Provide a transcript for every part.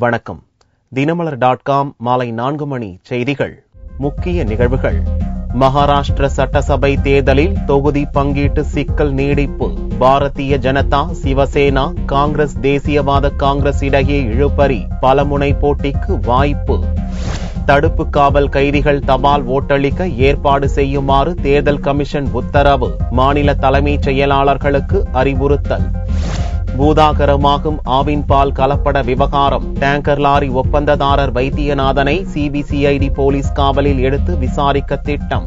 வணக்கம் Dinamalar dot com மாலை நான்கு மணி செய்திகள் முக்கிய நிகழ்வுகள் மகாராஷ்டிர சட்டசபை தேர்தலில் தொகுதி பங்கீட்டு சிக்கல் நீடிப்பு பாரதிய ஜனதா சிவசேனா காங்கிரஸ் தேசியவாத காங்கிரஸ் இடையே இழுபறி பலமுனை போட்டிக்கு வாய்ப்பு தடுப்பு காவல் கைதிகள் தபால் ஓட்டளிக்க ஏற்பாடு செய்யுமாறு தேர்தல் கமிஷன் உத்தரவு மாநில தலைமைச் செயலாளர்களுக்கு அறிவுறுத்தல் பூதாகரமாகும் ஆவின் பால் கலப்பட விவகாரம் டேங்கர் லாரி ஒப்பந்ததாரர் வைத்தியநாதனை சிபிசிஐடி போலீஸ் காவலில் எடுத்து விசாரிக்க திட்டம்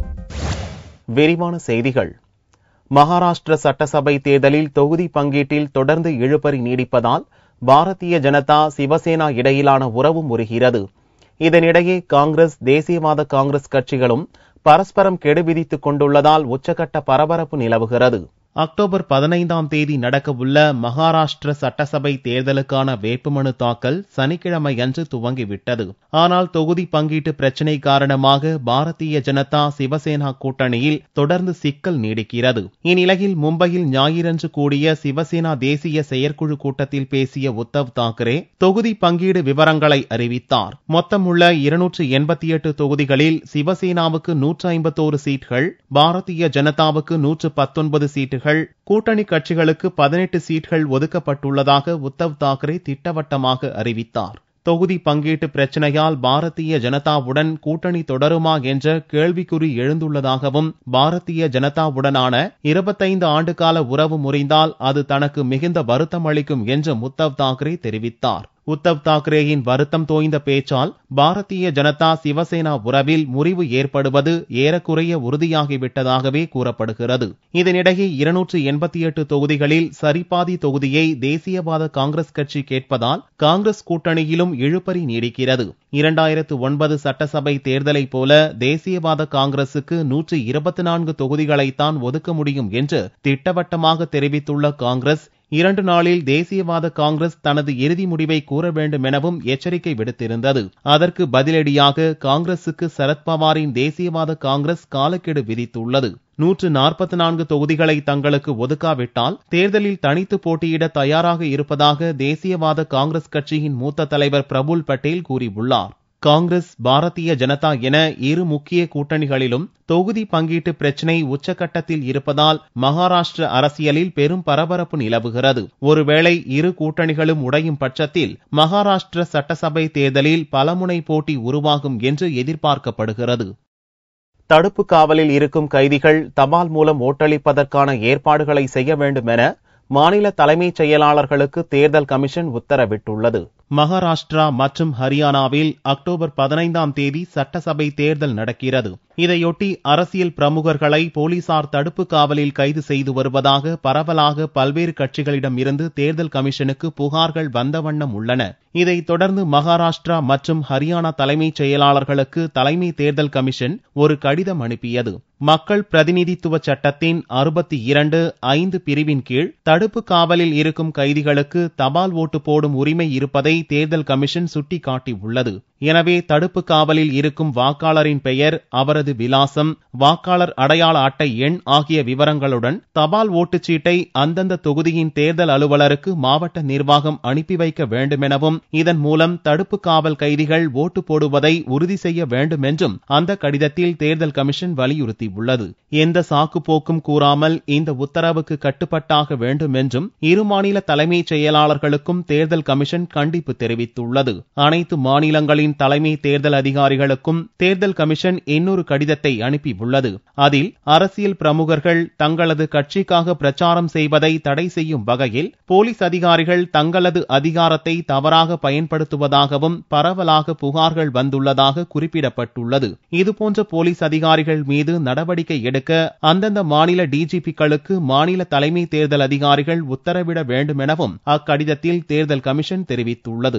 விரிவான செய்திகள் மகாராஷ்டிர சட்டசபை தேர்தலில் தொகுதி பங்கீட்டில் தொடர்ந்து இழுபறி நீடிப்பதால் பாரதிய ஜனதா சிவசேனா இடையிலான உறவு முறுகிறது இதனிடையே காங்கிரஸ் தேசியவாத காங்கிரஸ் கட்சிகளும் பரஸ்பரம் கெடு விதித்துக் கொண்டுள்ளதால் உச்சகட்ட பரபரப்பு நிலவுகிறது அக்டோபர் பதினைந்தாம் தேதி நடக்கவுள்ள மகாராஷ்டிர சட்டசபை தேர்தலுக்கான வேட்புமனு தாக்கல் சனிக்கிழமை அன்று துவங்கிவிட்டது ஆனால் தொகுதி பங்கீட்டு பிரச்சினை காரணமாக பாரதிய ஜனதா சிவசேனா கூட்டணியில் தொடர்ந்து சிக்கல் நீடிக்கிறது இந்நிலையில் மும்பையில் ஞாயிறன்று கூடிய சிவசேனா தேசிய செயற்குழு கூட்டத்தில் பேசிய உத்தவ் தாக்கரே தொகுதி பங்கீடு விவரங்களை அறிவித்தார் மொத்தமுள்ள இருநூற்று எண்பத்தி எட்டு தொகுதிகளில் சிவசேனாவுக்கு நூற்று ஐம்பத்தோரு சீட்கள் பாரதிய ஜனதாவுக்கு நூற்று பத்தொன்பது சீட்டுகள் சீட்டுகள் கூட்டணி கட்சிகளுக்கு பதினெட்டு சீட்கள் ஒதுக்கப்பட்டுள்ளதாக உத்தவ் தாக்கரே திட்டவட்டமாக அறிவித்தார் தொகுதி பங்கீட்டு பிரச்சனையால் பாரதிய ஜனதாவுடன் கூட்டணி தொடருமா என்ற கேள்விக்குறி எழுந்துள்ளதாகவும் பாரதிய ஜனதாவுடனான இருபத்தைந்து ஆண்டுகால உறவு முறிந்தால் அது தனக்கு மிகுந்த வருத்தம் அளிக்கும் என்று உத்தவ் தாக்கரே தெரிவித்தார் உத்தவ் தாக்கரேயின் வருத்தம் தோய்ந்த பேச்சால் பாரதிய ஜனதா சிவசேனா உறவில் முறிவு ஏற்படுவது ஏறக்குறைய உறுதியாகிவிட்டதாகவே கூறப்படுகிறது இதனிடையே இருநூற்று எண்பத்தி எட்டு தொகுதிகளில் சரிபாதி தொகுதியை தேசியவாத காங்கிரஸ் கட்சி கேட்பதால் காங்கிரஸ் கூட்டணியிலும் இழுபறி நீடிக்கிறது இரண்டாயிரத்து ஒன்பது சட்டசபை தேர்தலைப் போல தேசியவாத காங்கிரசுக்கு நூற்று இருபத்தி நான்கு தொகுதிகளைத்தான் ஒதுக்க முடியும் என்று திட்டவட்டமாக தெரிவித்துள்ள காங்கிரஸ் இரண்டு நாளில் தேசியவாத காங்கிரஸ் தனது இறுதி முடிவை கூற வேண்டும் எனவும் எச்சரிக்கை விடுத்திருந்தது அதற்கு பதிலடியாக காங்கிரசுக்கு சரத்பவாரின் தேசியவாத காங்கிரஸ் காலக்கெடு விதித்துள்ளது நூற்று நாற்பத்தி நான்கு தொகுதிகளை தங்களுக்கு ஒதுக்காவிட்டால் தேர்தலில் தனித்து போட்டியிட தயாராக இருப்பதாக தேசியவாத காங்கிரஸ் கட்சியின் மூத்த தலைவர் பிரபுல் பட்டேல் கூறியுள்ளார் காங்கிரஸ் பாரதிய ஜனதா என இரு முக்கிய கூட்டணிகளிலும் தொகுதி பங்கீட்டு பிரச்சினை உச்சகட்டத்தில் இருப்பதால் மகாராஷ்டிர அரசியலில் பெரும் பரபரப்பு நிலவுகிறது ஒருவேளை இரு கூட்டணிகளும் உடையும் பட்சத்தில் மகாராஷ்டிர சட்டசபை தேர்தலில் பலமுனை போட்டி உருவாகும் என்று எதிர்பார்க்கப்படுகிறது தடுப்பு காவலில் இருக்கும் கைதிகள் தபால் மூலம் ஓட்டளிப்பதற்கான ஏற்பாடுகளை செய்ய வேண்டும் என மாநில தலைமைச் செயலாளர்களுக்கு தேர்தல் கமிஷன் உத்தரவிட்டுள்ளது மகாராஷ்டிரா மற்றும் ஹரியானாவில் அக்டோபர் பதினைந்தாம் தேதி சட்டசபை தேர்தல் நடக்கிறது இதையொட்டி அரசியல் பிரமுகர்களை போலீசார் தடுப்பு காவலில் கைது செய்து வருவதாக பரவலாக பல்வேறு கட்சிகளிடம் இருந்து தேர்தல் கமிஷனுக்கு புகார்கள் வந்த வண்ணம் உள்ளன இதைத் தொடர்ந்து மகாராஷ்டிரா மற்றும் ஹரியானா தலைமைச் செயலாளர்களுக்கு தலைமை தேர்தல் கமிஷன் ஒரு கடிதம் அனுப்பியது மக்கள் பிரதிநிதித்துவ சட்டத்தின் அறுபத்தி இரண்டு ஐந்து பிரிவின் கீழ் தடுப்பு காவலில் இருக்கும் கைதிகளுக்கு தபால் ஓட்டு போடும் உரிமை இருப்பதை தேர்தல் கமிஷன் சுட்டிக்காட்டியுள்ளது எனவே தடுப்பு காவலில் இருக்கும் வாக்காளரின் பெயர் அவரது விலாசம் வாக்காளர் அடையாள அட்டை எண் ஆகிய விவரங்களுடன் தபால் ஓட்டுச்சீட்டை அந்தந்த தொகுதியின் தேர்தல் அலுவலருக்கு மாவட்ட நிர்வாகம் அனுப்பி வைக்க வேண்டுமெனவும் இதன் மூலம் தடுப்பு காவல் கைதிகள் ஓட்டு போடுவதை உறுதி செய்ய வேண்டும் என்றும் அந்த கடிதத்தில் தேர்தல் கமிஷன் வலியுறுத்தியுள்ளது எந்த சாக்கு போக்கும் கூறாமல் இந்த உத்தரவுக்கு கட்டுப்பட்டாக வேண்டும் என்றும் இரு மாநில தலைமைச் செயலாளர்களுக்கும் தேர்தல் கமிஷன் கண்டிப்பு தெரிவித்துள்ளது அனைத்து மாநிலங்களின் தலைமை தேர்தல் அதிகாரிகளுக்கும் தேர்தல் கமிஷன் இன்னொரு கடிதத்தை அனுப்பியுள்ளது அதில் அரசியல் பிரமுகர்கள் தங்களது கட்சிக்காக பிரச்சாரம் செய்வதை தடை செய்யும் வகையில் போலீஸ் அதிகாரிகள் தங்களது அதிகாரத்தை தவறாக பயன்படுத்துவதாகவும் பரவலாக புகார்கள் வந்துள்ளதாக குறிப்பிடப்பட்டுள்ளது இதுபோன்ற போலீஸ் அதிகாரிகள் மீது நடவடிக்கை எடுக்க அந்தந்த மாநில டிஜிபிக்களுக்கு மாநில தலைமை தேர்தல் அதிகாரிகள் உத்தரவிட வேண்டும் எனவும் அக்கடிதத்தில் தேர்தல் கமிஷன் தெரிவித்துள்ளது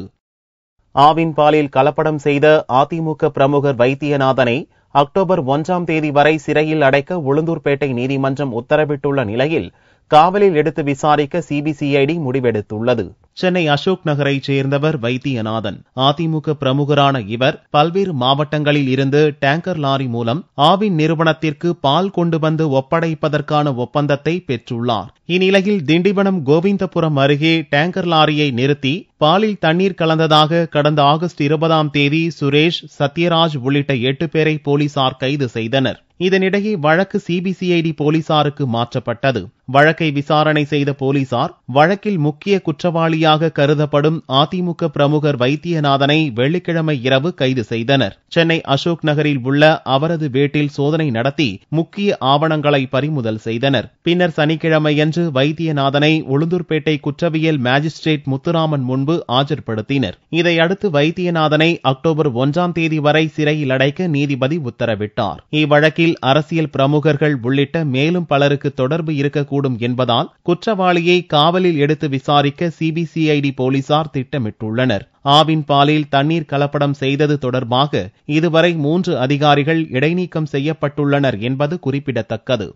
ஆவின் பாலில் கலப்படம் செய்த அதிமுக பிரமுகர் வைத்தியநாதனை அக்டோபர் ஒன்றாம் தேதி வரை சிறையில் அடைக்க உளுந்தூர்பேட்டை நீதிமன்றம் உத்தரவிட்டுள்ள நிலையில் காவலில் எடுத்து விசாரிக்க சிபிசிஐடி முடிவெடுத்துள்ளது சென்னை அசோக் நகரைச் சேர்ந்தவர் வைத்தியநாதன் அதிமுக பிரமுகரான இவர் பல்வேறு மாவட்டங்களில் இருந்து டேங்கர் லாரி மூலம் ஆவின் நிறுவனத்திற்கு பால் கொண்டு வந்து ஒப்படைப்பதற்கான ஒப்பந்தத்தை பெற்றுள்ளார் இந்நிலையில் திண்டிவனம் கோவிந்தபுரம் அருகே டேங்கர் லாரியை நிறுத்தி பாலில் தண்ணீர் கலந்ததாக கடந்த ஆகஸ்ட் இருபதாம் தேதி சுரேஷ் சத்யராஜ் உள்ளிட்ட எட்டு பேரை போலீசார் கைது செய்தனர் இதனிடையே வழக்கு சிபிசிஐடி போலீசாருக்கு மாற்றப்பட்டது வழக்கை விசாரணை செய்த போலீசார் வழக்கில் முக்கிய குற்றவாளியாக கருதப்படும் அதிமுக பிரமுகர் வைத்தியநாதனை வெள்ளிக்கிழமை இரவு கைது செய்தனர் சென்னை அசோக் நகரில் உள்ள அவரது வீட்டில் சோதனை நடத்தி முக்கிய ஆவணங்களை பறிமுதல் செய்தனர் பின்னர் சனிக்கிழமையன்று வைத்தியநாதனை உளுந்தூர்பேட்டை குற்றவியல் மேஜிஸ்ட்ரேட் முத்துராமன் முன்பு ஆஜர்படுத்தினர் இதையடுத்து வைத்தியநாதனை அக்டோபர் ஒன்றாம் தேதி வரை சிறையில் அடைக்க நீதிபதி உத்தரவிட்டார் இவ்வழக்கில் அரசியல் பிரமுகர்கள் உள்ளிட்ட மேலும் பலருக்கு தொடர்பு இருக்கக்கூடும் என்பதால் குற்றவாளியை காவலில் எடுத்து விசாரிக்க சிபிசிஐடி போலீசார் திட்டமிட்டுள்ளனர் ஆவின் பாலில் தண்ணீர் கலப்படம் செய்தது தொடர்பாக இதுவரை மூன்று அதிகாரிகள் இடைநீக்கம் செய்யப்பட்டுள்ளனர் என்பது குறிப்பிடத்தக்கது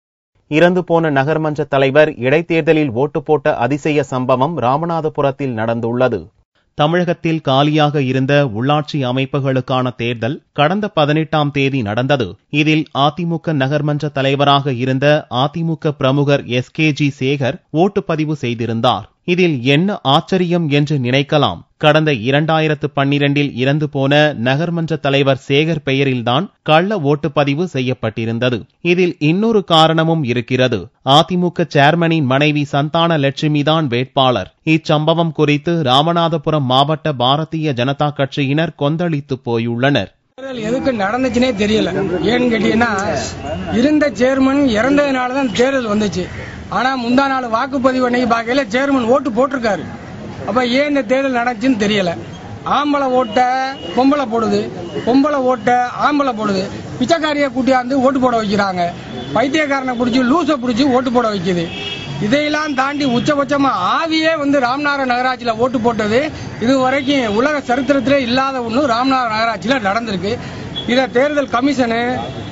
இறந்து போன நகர்மன்ற தலைவர் இடைத்தேர்தலில் ஓட்டு போட்ட அதிசய சம்பவம் ராமநாதபுரத்தில் நடந்துள்ளது தமிழகத்தில் காலியாக இருந்த உள்ளாட்சி அமைப்புகளுக்கான தேர்தல் கடந்த பதினெட்டாம் தேதி நடந்தது இதில் அதிமுக நகர்மன்ற தலைவராக இருந்த அதிமுக பிரமுகர் எஸ் கே ஜி சேகர் ஓட்டுப்பதிவு செய்திருந்தார் இதில் என்ன ஆச்சரியம் என்று நினைக்கலாம் கடந்த இரண்டாயிரத்து பன்னிரண்டில் இறந்து போன நகர்மன்ற தலைவர் சேகர் பெயரில்தான் கள்ள ஓட்டுப்பதிவு செய்யப்பட்டிருந்தது இதில் இன்னொரு காரணமும் இருக்கிறது அதிமுக சேர்மனின் மனைவி சந்தான லட்சுமிதான் வேட்பாளர் இச்சம்பவம் குறித்து ராமநாதபுரம் மாவட்ட பாரதிய ஜனதா கட்சியினர் கொந்தளித்து போயுள்ளனர் தேர்தல் எதுக்கு நடந்துச்சுனே தெரியல ஏன்னு கேட்டீங்கன்னா இருந்த சேர்மன் இறந்ததுனால தான் தேர்தல் வந்துச்சு ஆனா முந்தா நாள் வாக்குப்பதிவு அன்னைக்கு பார்க்கையில சேர்மன் ஓட்டு போட்டிருக்காரு அப்ப ஏன் இந்த தேர்தல் நடந்துச்சுன்னு தெரியல ஆம்பளை ஓட்ட பொம்பளை போடுது பொம்பளை ஓட்ட ஆம்பளை போடுது பிச்சைக்காரிய கூட்டியாந்து ஓட்டு போட வைக்கிறாங்க பைத்தியக்காரனை பிடிச்சி லூசை பிடிச்சி ஓட்டு போட வைக்குது இதையெல்லாம் தாண்டி உச்சபட்சமா ஆவியே வந்து ராமநாதபுரம் நகராட்சியில ஓட்டு போட்டது இது வரைக்கும் உலக சரித்திரத்திலே இல்லாத ஒண்ணு ராமநாதபுரம் நகராட்சியில நடந்திருக்கு இத தேர்தல் கமிஷனு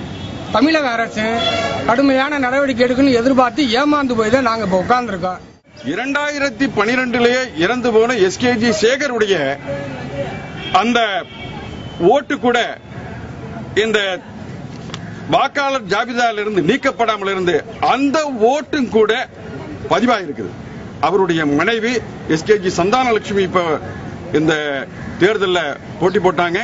தமிழக அரசு கடுமையான நடவடிக்கை எடுக்கணும்னு எதிர்பார்த்து ஏமாந்து போய் தான் நாங்க இப்ப உட்கார்ந்துருக்கோம் இரண்டாயிரத்தி பனிரெண்டிலேயே இறந்து போன எஸ்கேஜி சேகருடைய அந்த ஓட்டு கூட இந்த வாக்காளர் ஜாபிதாவிலிருந்து நீக்கப்படாமல் இருந்து அந்த ஓட்டும் கூட பதிவாயிருக்குது அவருடைய மனைவி எஸ்கேஜி சந்தானலட்சுமி இப்ப இந்த தேர்தலில் போட்டி போட்டாங்க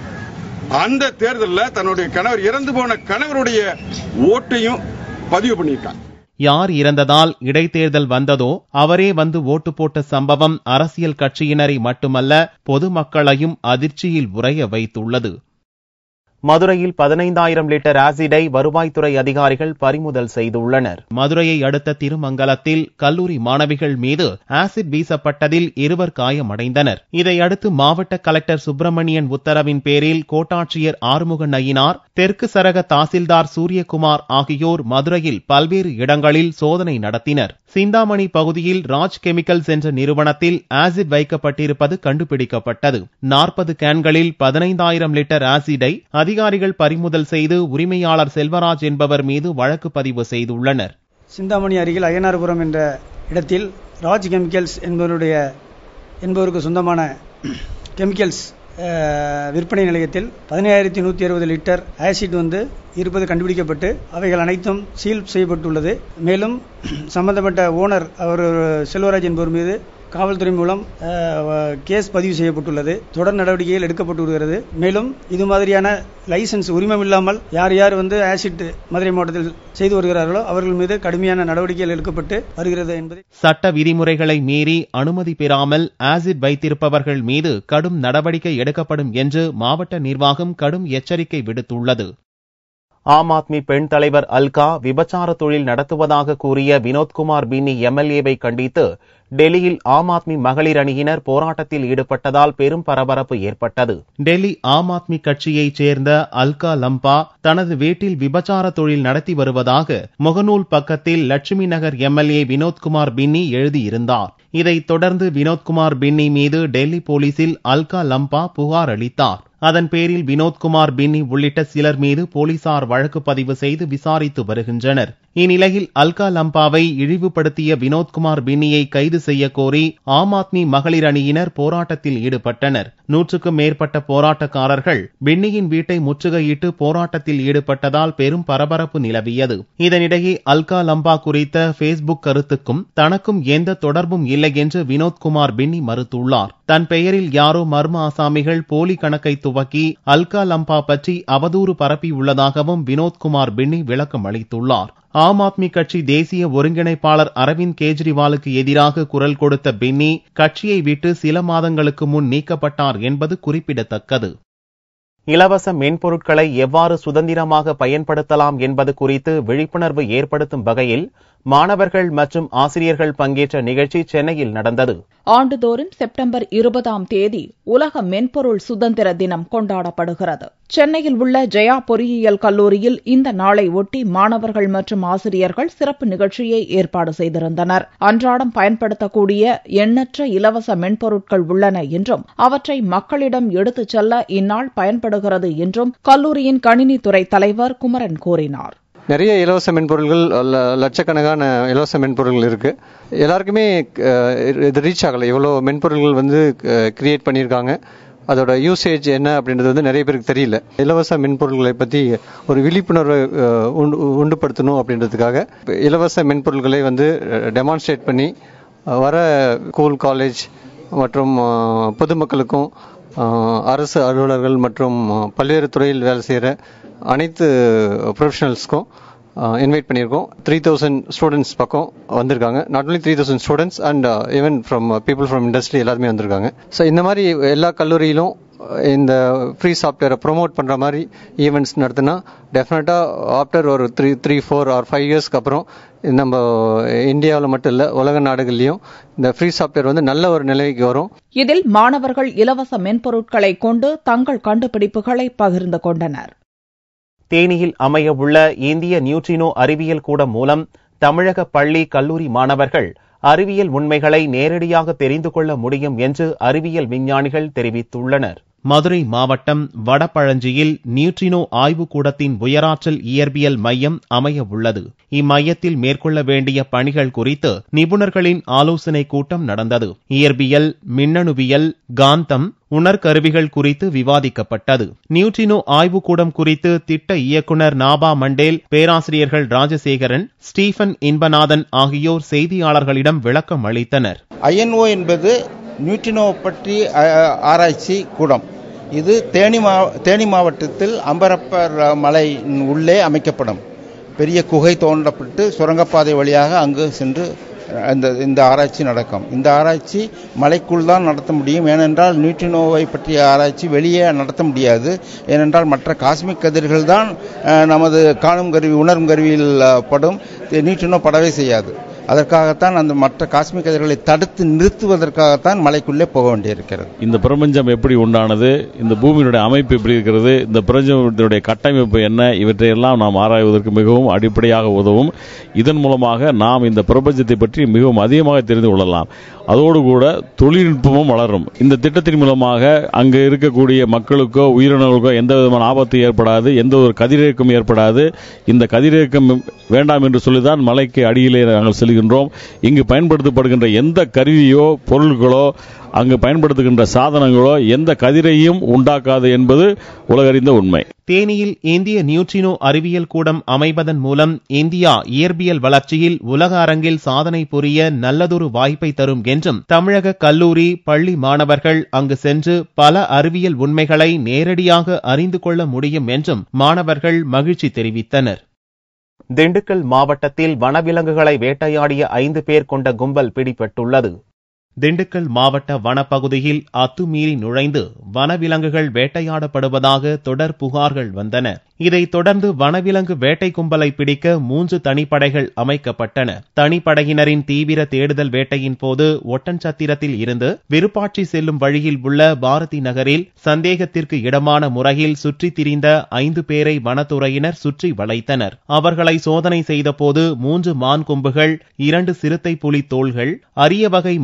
அந்த தேர்தலில் தன்னுடைய கணவர் இறந்து போன கணவருடைய ஓட்டையும் பதிவு பண்ணியிருக்காங்க யார் இறந்ததால் இடைத்தேர்தல் வந்ததோ அவரே வந்து ஓட்டு போட்ட சம்பவம் அரசியல் கட்சியினரை மட்டுமல்ல பொதுமக்களையும் அதிர்ச்சியில் உறைய வைத்துள்ளது மதுரையில் பதினைந்தாயிரம் லிட்டர் ஆசிடை வருவாய்த்துறை அதிகாரிகள் பறிமுதல் செய்துள்ளனர் மதுரையை அடுத்த திருமங்கலத்தில் கல்லூரி மாணவிகள் மீது ஆசிட் வீசப்பட்டதில் இருவர் காயமடைந்தனர் இதையடுத்து மாவட்ட கலெக்டர் சுப்பிரமணியன் உத்தரவின் பேரில் கோட்டாட்சியர் ஆறுமுக நயினார் தெற்கு சரக தாசில்தார் சூரியகுமார் ஆகியோர் மதுரையில் பல்வேறு இடங்களில் சோதனை நடத்தினர் சிந்தாமணி பகுதியில் ராஜ் கெமிக்கல்ஸ் என்ற நிறுவனத்தில் ஆசிட் வைக்கப்பட்டிருப்பது கண்டுபிடிக்கப்பட்டது நாற்பது கேன்களில் பதினைந்தாயிரம் லிட்டர் ஆசிடை அதிகாரிகள் பறிமுதல் செய்து உரிமையாளர் செல்வராஜ் என்பவர் மீது வழக்கு பதிவு செய்துள்ளனர் சிந்தாமணி அருகில் அய்யனார்புரம் என்ற இடத்தில் ராஜ் கெமிக்கல்ஸ் என்பவருடைய என்பவருக்கு சொந்தமான கெமிக்கல்ஸ் அஹ், விற்பனை நிலையத்தில் பதினேழாயிரத்தி நூற்றி அறுபது லிட்டர் ஆசிட் வந்து இருப்பது கண்டுபிடிக்கப்பட்டு அவைகள் அனைத்தும் சீல் செய்யப்பட்டுள்ளது மேலும் சம்பந்தப்பட்ட ஓனர் அவர் செல்வராஜ் என்பவர் மீது காவல்துறை மூலம் அஹ், கேஸ் பதிவு செய்யப்பட்டுள்ளது தொடர் நடவடிக்கைகள் எடுக்கப்பட்டு வருகிறது மேலும் இது மாதிரியான லைசன்ஸ் உரிமம் இல்லாமல் யார் யார் வந்து ஆசிட் மதுரை மாவட்டத்தில் செய்து வருகிறார்களோ அவர்கள் மீது கடுமையான நடவடிக்கைகள் எடுக்கப்பட்டு வருகிறது என்பதை சட்ட விதிமுறைகளை மீறி அனுமதி பெறாமல் ஆசிட் வைத்திருப்பவர்கள் மீது கடும் நடவடிக்கை எடுக்கப்படும் என்று மாவட்ட நிர்வாகம் கடும் எச்சரிக்கை விடுத்துள்ளது ஆம் ஆத்மி பெண் தலைவர் அல்கா விபச்சார தொழில் நடத்துவதாக கூறிய வினோத்குமார் பின்னி எம்எல்ஏவை கண்டித்து டெல்லியில் ஆம் ஆத்மி மகளிர் அணியினர் போராட்டத்தில் ஈடுபட்டதால் பெரும் பரபரப்பு ஏற்பட்டது டெல்லி ஆம் ஆத்மி கட்சியைச் சேர்ந்த அல்கா லம்பா தனது வீட்டில் விபச்சார தொழில் நடத்தி வருவதாக முகநூல் பக்கத்தில் லட்சுமி நகர் எம்எல்ஏ வினோத்குமார் பின்னி எழுதியிருந்தார் இதைத் தொடர்ந்து வினோத்குமார் பின்னி மீது டெல்லி போலீசில் அல்கா லம்பா புகார் அளித்தார் அதன் பேரில் வினோத்குமார் பின்னி உள்ளிட்ட சிலர் மீது போலீசார் வழக்கு பதிவு செய்து விசாரித்து வருகின்றனர் இந்நிலையில் அல்கா லம்பாவை இழிவுபடுத்திய வினோத்குமார் பின்னியை கைது செய்ய கோரி ஆம் ஆத்மி மகளிர் அணியினர் போராட்டத்தில் ஈடுபட்டனர் நூற்றுக்கும் மேற்பட்ட போராட்டக்காரர்கள் பின்னியின் வீட்டை முற்றுகையிட்டு போராட்டத்தில் ஈடுபட்டதால் பெரும் பரபரப்பு நிலவியது இதனிடையே அல்கா லம்பா குறித்த பேஸ்புக் கருத்துக்கும் தனக்கும் எந்த தொடர்பும் இல்லை என்று வினோத்குமார் பின்னி மறுத்துள்ளார் தன் பெயரில் யாரோ மர்ம ஆசாமிகள் போலி கணக்கை துவக்கி அல்கா லம்பா பற்றி அவதூறு பரப்பியுள்ளதாகவும் வினோத்குமார் பின்னி விளக்கம் அளித்துள்ளார் ஆம் ஆத்மி கட்சி தேசிய ஒருங்கிணைப்பாளர் அரவிந்த் கெஜ்ரிவாலுக்கு எதிராக குரல் கொடுத்த பின்னி கட்சியை விட்டு சில மாதங்களுக்கு முன் நீக்கப்பட்டார் என்பது குறிப்பிடத்தக்கது இலவச மென்பொருட்களை எவ்வாறு சுதந்திரமாக பயன்படுத்தலாம் என்பது குறித்து விழிப்புணர்வு ஏற்படுத்தும் வகையில் மாணவர்கள் மற்றும் ஆசிரியர்கள் பங்கேற்ற நிகழ்ச்சி சென்னையில் நடந்தது ஆண்டுதோறும் செப்டம்பர் இருபதாம் தேதி உலக மென்பொருள் சுதந்திர தினம் கொண்டாடப்படுகிறது சென்னையில் உள்ள ஜெயா பொறியியல் கல்லூரியில் இந்த நாளை ஒட்டி மாணவர்கள் மற்றும் ஆசிரியர்கள் சிறப்பு நிகழ்ச்சியை ஏற்பாடு செய்திருந்தனர் அன்றாடம் பயன்படுத்தக்கூடிய எண்ணற்ற இலவச மென்பொருட்கள் உள்ளன என்றும் அவற்றை மக்களிடம் எடுத்துச் செல்ல இந்நாள் பயன்படுகிறது என்றும் கல்லூரியின் கணினித்துறை தலைவர் குமரன் கூறினார் நிறைய இலவச மென்பொருள்கள் ல- லட்சக்கணக்கான இலவச மென்பொருள்கள் இருக்கு எல்லாருக்குமே அஹ், இது ரீச் ஆகலை இவ்வளோ மென்பொருள்கள் வந்து கிரியேட் பண்ணியிருக்காங்க அதோட யூசேஜ் என்ன அப்படின்றது வந்து நிறைய பேருக்கு தெரியல இலவச மென்பொருள்களை பற்றி ஒரு விழிப்புணர்வை அஹ், உண்டு உண்டுபடுத்தணும் அப்படின்றதுக்காக இலவச மென்பொருள்களை வந்து டெமான்ஸ்ட்ரேட் பண்ணி அஹ், வர ஸ்கூல் காலேஜ் மற்றும் அஹ், பொதுமக்களுக்கும் அஹ், அரசு அலுவலர்கள் மற்றும் அஹ், பல்வேறு துறையில் வேலை செய்கிற அனைத்து ப்ரொஃபஷனல்ஸ்க்கும் இன்வைட் பண்ணியிருக்கோம் த்ரீ தௌசண்ட் ஸ்டூடெண்ட்ஸ் பக்கம் வந்திருக்காங்க not only three thousand students and even from people from industry எல்லாருமே வந்திருக்காங்க ஸோ இந்த மாதிரி எல்லா கல்லூரியிலும் இந்த ஃப்ரீ சாஃப்ட்வேரை ப்ரோமோட் பண்ணுற மாதிரி ஈவெண்ட்ஸ் நடத்தினா டெஃபினட்டாக ஆஃப்டர் ஒரு three three four or five இயர்ஸ்க்கு அப்புறம் நம்ம இந்தியாவில் மட்டும் இல்லை உலக நாடுகள்லையும் இந்த ஃப்ரீ சாஃப்ட்வேர் வந்து நல்ல ஒரு நிலைக்கு வரும் இதில் மாணவர்கள் இலவச மென்பொருட்களை கொண்டு தங்கள் கண்டுபிடிப்புகளை பகிர்ந்து கொண்டனர் தேனியில் அமைய உள்ள இந்திய நியூட்ரினோ அறிவியல் கூடம் மூலம் தமிழக பள்ளி கல்லூரி மாணவர்கள் அறிவியல் உண்மைகளை நேரடியாக தெரிந்து கொள்ள முடியும் என்று அறிவியல் விஞ்ஞானிகள் தெரிவித்துள்ளனர் மதுரை மாவட்டம் வடபழஞ்சியில் நியூட்ரினோ ஆய்வுக் கூடத்தின் உயராற்றல் இயற்பியல் மையம் அமைய உள்ளது இம்மையத்தில் மேற்கொள்ள வேண்டிய பணிகள் குறித்து நிபுணர்களின் ஆலோசனைக் கூட்டம் நடந்தது இயற்பியல் மின்னணுவியல் காந்தம் உணர்கருவிகள் குறித்து விவாதிக்கப்பட்டது நியூட்ரினோ ஆய்வுக்கூடம் குறித்து திட்ட இயக்குனர் நாபா மண்டேல் பேராசிரியர்கள் ராஜசேகரன் ஸ்டீபன் இன்பநாதன் ஆகியோர் செய்தியாளர்களிடம் விளக்கம் அளித்தனர் ஐஎன்ஓ என்பது நியூட்ரினோ பற்றி அ- ஆராய்ச்சி கூடம் இது தேனி மா தேனி மாவட்டத்தில் அம்பரப்பர் மலை உள்ளே அமைக்கப்படும் பெரிய குகை தோண்டப்பட்டு சுரங்கப்பாதை வழியாக அங்கு சென்று இந்த இந்த ஆராய்ச்சி நடக்கும் இந்த ஆராய்ச்சி மலைக்குள் தான் நடத்த முடியும் ஏனென்றால் நியூட்ரினோவை பற்றிய ஆராய்ச்சி வெளியே நடத்த முடியாது ஏனென்றால் மற்ற காஸ்மிக் கதிர்கள் தான் அஹ், நமது காணும் கருவி உணரும் கருவியில் அஹ், படும் நியூட்ரினோ படவே செய்யாது அதற்காகத்தான் அந்த மற்ற காஸ்மிக் கதிர்களை தடுத்து நிறுத்துவதற்காகத்தான் மலைக்குள்ளே போக வேண்டியிருக்கிறது இந்த பிரபஞ்சம் எப்படி உண்டானது இந்த பூமியினுடைய அமைப்பு எப்படி இருக்கிறது இந்த பிரபஞ்சத்தினுடைய கட்டமைப்பு என்ன இவற்றையெல்லாம் நாம் ஆராய்வதற்கு மிகவும் அடிப்படையாக உதவும் இதன் மூலமாக நாம் இந்த பிரபஞ்சத்தை பற்றி மிகவும் அதிகமாக தெரிந்து கொள்ளலாம் அதோடு கூட தொழில்நுட்பமும் வளரும் இந்த திட்டத்தின் மூலமாக அங்கு இருக்கக்கூடிய மக்களுக்கோ உயிரினங்களுக்கோ எந்த விதமான ஆபத்து ஏற்படாது எந்த ஒரு கதிரியக்கம் ஏற்படாது இந்த கதிரியக்கம் வேண்டாம் என்று சொல்லிதான் மலைக்கு அடியிலே நாங்கள் செல்கின்றோம் இங்கு பயன்படுத்தப்படுகின்ற எந்த கருவியோ பொருட்களோ அங்கு பயன்படுத்துகின்ற சாதனங்களோ எந்த கதிரையும் உண்டாக்காது என்பது உலகறிந்த உண்மை தேனியில் இந்திய நியூட்ரினோ அறிவியல் கூடம் அமைவதன் மூலம் இந்தியா இயற்பியல் வளர்ச்சியில் உலக அரங்கில் சாதனை புரிய நல்லதொரு வாய்ப்பை தரும் என்றும் தமிழக கல்லூரி பள்ளி மாணவர்கள் அங்கு சென்று பல அறிவியல் உண்மைகளை நேரடியாக அறிந்து கொள்ள முடியும் என்றும் மாணவர்கள் மகிழ்ச்சி தெரிவித்தனர் திண்டுக்கல் மாவட்டத்தில் வனவிலங்குகளை வேட்டையாடிய ஐந்து பேர் கொண்ட கும்பல் பிடிபட்டுள்ளது திண்டுக்கல் மாவட்ட வனப்பகுதியில் அத்துமீறி நுழைந்து வனவிலங்குகள் வேட்டையாடப்படுவதாக தொடர் புகார்கள் வந்தன இதைத் தொடர்ந்து வனவிலங்கு வேட்டை கும்பலை பிடிக்க மூன்று தனிப்படைகள் அமைக்கப்பட்டன தனிப்படையினரின் தீவிர தேடுதல் வேட்டையின் போது ஒட்டன்சத்திரத்தில் இருந்து விருப்பாட்சி செல்லும் வழியில் உள்ள பாரதி நகரில் சந்தேகத்திற்கு இடமான முறையில் சுற்றித் திரிந்த ஐந்து பேரை வனத்துறையினர் சுற்றி வளைத்தனர் அவர்களை சோதனை செய்தபோது மூன்று மான் கொம்புகள் இரண்டு சிறுத்தை புலி தோள்கள் அரிய வகை மான் கொம்பு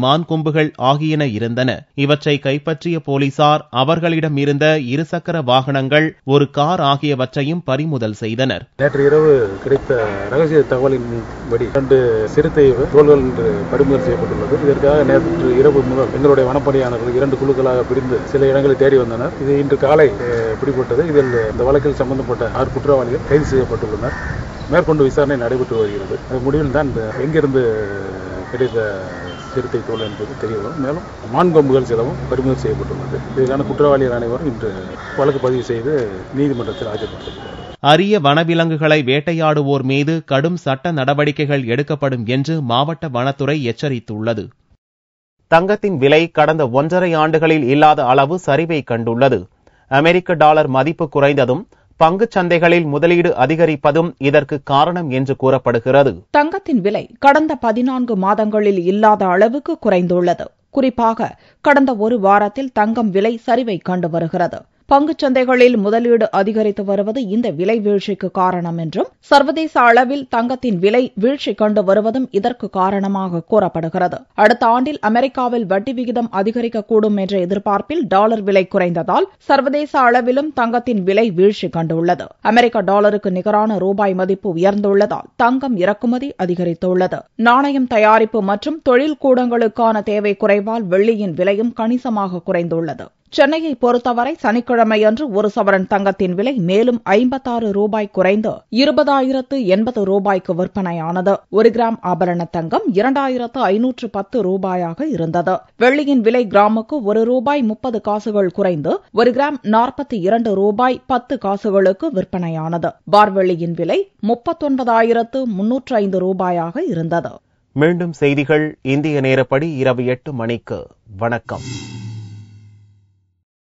மண்கொம்புகள் ஆகியன இருந்தன இவற்றை கைப்பற்றிய போலீசார் அவர்களிடம் இருந்த இருசக்கர வாகனங்கள் ஒரு கார் ஆகியவற்றையும் பறிமுதல் செய்தனர் நேற்று இரவு கிடைத்த ரகசிய தகவலின்படி இரண்டு சிறுத்தை தோள்கள் இன்று பறிமுதல் செய்யப்பட்டுள்ளது இதற்காக நேற்று இரவு முதல் எங்களுடைய வனப்பணியாளர்கள் இரண்டு குழுக்களாக பிரிந்து சில இடங்களை தேடி வந்தனர் இது இன்று காலை அஹ், பிடிபட்டது இதில் இந்த வழக்கில் சம்பந்தப்பட்ட ஆறு குற்றவாளிகள் கைது செய்யப்பட்டுள்ளனர் மேற்கொண்டு விசாரணை நடைபெற்று வருகிறது அது முடிவில் தான் இந்த எங்கிருந்து கிடைத்த சிறுத்தை தோல் என்பது தெரிய வரும் மேலும் மான்கொம்புகள் சிலவும் பறிமுதல் செய்யப்பட்டுள்ளது இதற்கான குற்றவாளிகள் அனைவரும் இன்று வழக்கு பதிவு செய்து நீதிமன்றத்தில் ஆஜர்படுத்தப்பட்டார் அரிய வனவிலங்குகளை வேட்டையாடுவோர் மீது கடும் சட்ட நடவடிக்கைகள் எடுக்கப்படும் என்று மாவட்ட வனத்துறை எச்சரித்துள்ளது தங்கத்தின் விலை கடந்த ஒன்றரை ஆண்டுகளில் இல்லாத அளவு சரிவை கண்டுள்ளது அமெரிக்க டாலர் மதிப்பு குறைந்ததும் பங்குச் சந்தைகளில் முதலீடு அதிகரிப்பதும் இதற்கு காரணம் என்று கூறப்படுகிறது தங்கத்தின் விலை கடந்த பதினான்கு மாதங்களில் இல்லாத அளவுக்கு குறைந்துள்ளது குறிப்பாக கடந்த ஒரு வாரத்தில் தங்கம் விலை சரிவை கண்டு வருகிறது பங்குச் சந்தைகளில் முதலீடு அதிகரித்து வருவது இந்த விலை வீழ்ச்சிக்கு காரணம் என்றும் சர்வதேச அளவில் தங்கத்தின் விலை வீழ்ச்சி கண்டு வருவதும் இதற்கு காரணமாக கூறப்படுகிறது அடுத்த ஆண்டில் அமெரிக்காவில் வட்டி விகிதம் அதிகரிக்கக்கூடும் என்ற எதிர்பார்ப்பில் டாலர் விலை குறைந்ததால் சர்வதேச அளவிலும் தங்கத்தின் விலை வீழ்ச்சி கண்டுள்ளது அமெரிக்க டாலருக்கு நிகரான ரூபாய் மதிப்பு உயர்ந்துள்ளதால் தங்கம் இறக்குமதி அதிகரித்துள்ளது நாணயம் தயாரிப்பு மற்றும் தொழில் கூடங்களுக்கான தேவை குறைவால் வெள்ளியின் விலையும் கணிசமாக குறைந்துள்ளது சென்னையை பொறுத்தவரை சனிக்கிழமையன்று ஒரு சவரன் தங்கத்தின் விலை மேலும் ஐம்பத்தாறு ரூபாய் குறைந்து இருபதாயிரத்து எண்பது ரூபாய்க்கு விற்பனையானது ஒரு கிராம் ஆபரண தங்கம் இரண்டாயிரத்து ஐநூற்று பத்து ரூபாயாக இருந்தது வெள்ளியின் விலை கிராமுக்கு ஒரு ரூபாய் முப்பது காசுகள் குறைந்து ஒரு கிராம் நாற்பத்தி இரண்டு ரூபாய் பத்து காசுகளுக்கு விற்பனையானது பார்வெள்ளியின் விலை முப்பத்தொன்பதாயிரத்து முன்னூற்று ஐந்து ரூபாயாக இருந்தது மீண்டும் செய்திகள் இந்திய நேரப்படி இரவு எட்டு மணிக்கு வணக்கம்